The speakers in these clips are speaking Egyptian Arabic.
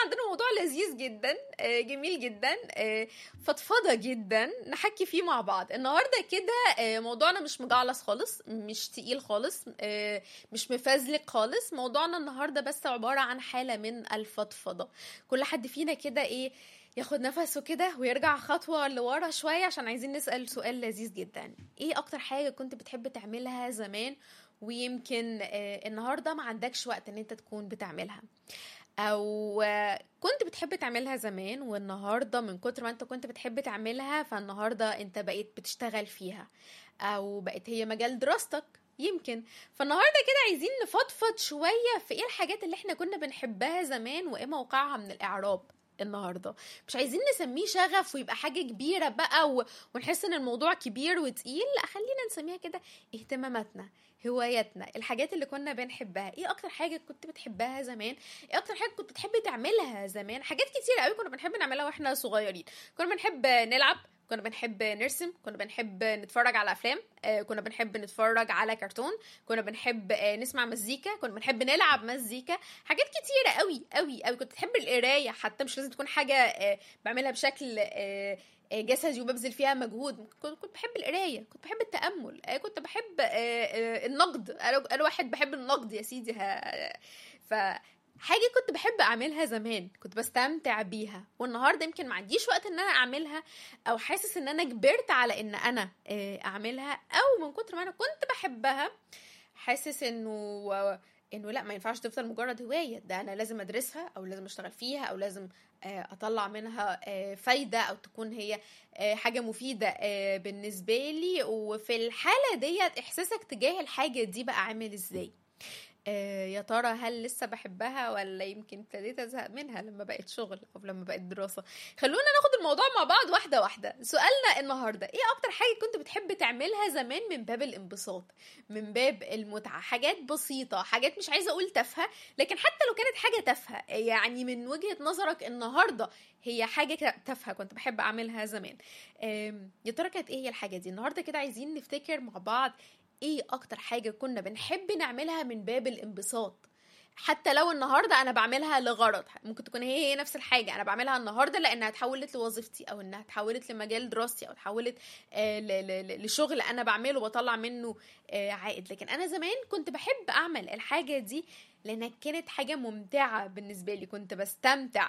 عندنا موضوع لذيذ جدا آه، جميل جدا آه، فضفضه جدا نحكي فيه مع بعض النهارده كده آه، موضوعنا مش مجعلص خالص مش تقيل خالص آه، مش مفزلك خالص موضوعنا النهارده بس عباره عن حاله من الفضفضه كل حد فينا كده ايه ياخد نفسه كده ويرجع خطوة لورا شوية عشان عايزين نسأل سؤال لذيذ جدا ايه اكتر حاجة كنت بتحب تعملها زمان ويمكن آه، النهاردة ما عندكش وقت ان انت تكون بتعملها او آه، كنت بتحب تعملها زمان والنهارده من كتر ما انت كنت بتحب تعملها فالنهارده انت بقيت بتشتغل فيها او بقت هي مجال دراستك يمكن فالنهارده كده عايزين نفضفض شويه في ايه الحاجات اللي احنا كنا بنحبها زمان وايه موقعها من الاعراب النهارده مش عايزين نسميه شغف ويبقى حاجه كبيره بقى و... ونحس ان الموضوع كبير وتقيل لا خلينا نسميها كده اهتماماتنا هواياتنا الحاجات اللي كنا بنحبها ايه اكتر حاجه كنت بتحبها زمان ايه اكتر حاجه كنت بتحبي تعملها زمان حاجات كتير قوي كنا بنحب نعملها واحنا صغيرين كنا بنحب نلعب كنا بنحب نرسم كنا بنحب نتفرج على افلام آه، كنا بنحب نتفرج على كرتون كنا بنحب آه، نسمع مزيكا كنا بنحب نلعب مزيكا حاجات كتيره قوي قوي قوي كنت بحب القرايه حتى مش لازم تكون حاجه آه، بعملها بشكل آه، آه، جسدي وببذل فيها مجهود كنت كنت بحب القرايه كنت بحب التامل آه، كنت بحب آه، آه، النقد انا أنا واحد بحب النقد يا سيدي ها- ف حاجة كنت بحب أعملها زمان كنت بستمتع بيها والنهاردة يمكن ما عنديش وقت إن أنا أعملها أو حاسس إن أنا كبرت على إن أنا آه، أعملها أو من كتر ما أنا كنت بحبها حاسس إنه إنه لا ما ينفعش تفضل مجرد هواية ده أنا لازم أدرسها أو لازم أشتغل فيها أو لازم آه، أطلع منها آه، فايدة أو تكون هي آه، حاجة مفيدة آه، بالنسبة لي وفي الحالة ديت إحساسك تجاه الحاجة دي بقى عامل إزاي آه، يا ترى هل لسه بحبها ولا يمكن ابتديت ازهق منها لما بقت شغل او لما بقت دراسه خلونا ناخد الموضوع مع بعض واحده واحده سؤالنا النهارده ايه اكتر حاجه كنت بتحب تعملها زمان من باب الانبساط من باب المتعه حاجات بسيطه حاجات مش عايزه اقول تافهه لكن حتى لو كانت حاجه تافهه يعني من وجهه نظرك النهارده هي حاجه كده تافهه كنت بحب اعملها زمان آم، يا ترى كانت ايه هي الحاجه دي النهارده كده عايزين نفتكر مع بعض ايه اكتر حاجه كنا بنحب نعملها من باب الانبساط حتى لو النهارده انا بعملها لغرض ممكن تكون هي هي نفس الحاجه انا بعملها النهارده لانها اتحولت لوظيفتي او انها اتحولت لمجال دراستي او اتحولت آه، ل- ل- ل- لشغل انا بعمله وبطلع منه آه، عائد لكن انا زمان كنت بحب اعمل الحاجه دي لانها كانت حاجه ممتعه بالنسبه لي كنت بستمتع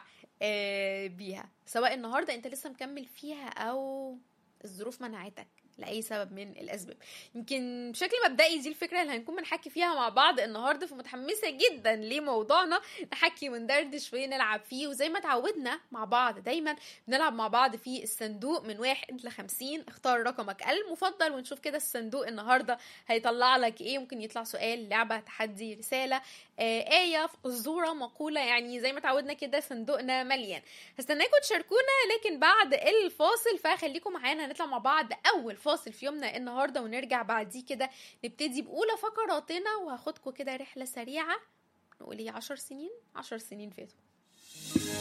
آه، بيها سواء النهارده انت لسه مكمل فيها او الظروف منعتك لاي سبب من الاسباب يمكن بشكل مبدئي دي الفكره اللي هنكون بنحكي فيها مع بعض النهارده فمتحمسه جدا لموضوعنا نحكي وندردش ونلعب فيه وزي ما اتعودنا مع بعض دايما بنلعب مع بعض في الصندوق من واحد لخمسين اختار رقمك المفضل ونشوف كده الصندوق النهارده هيطلع لك ايه ممكن يطلع سؤال لعبه تحدي رساله آه آية فزورة مقولة يعني زي ما اتعودنا كده صندوقنا مليان هستناكم تشاركونا لكن بعد الفاصل فخليكم معانا هنطلع مع بعض أول فاصل في يومنا النهاردة ونرجع بعديه كده نبتدي بأولى فقراتنا وهاخدكم كده رحلة سريعة نقول ايه عشر سنين عشر سنين فاتوا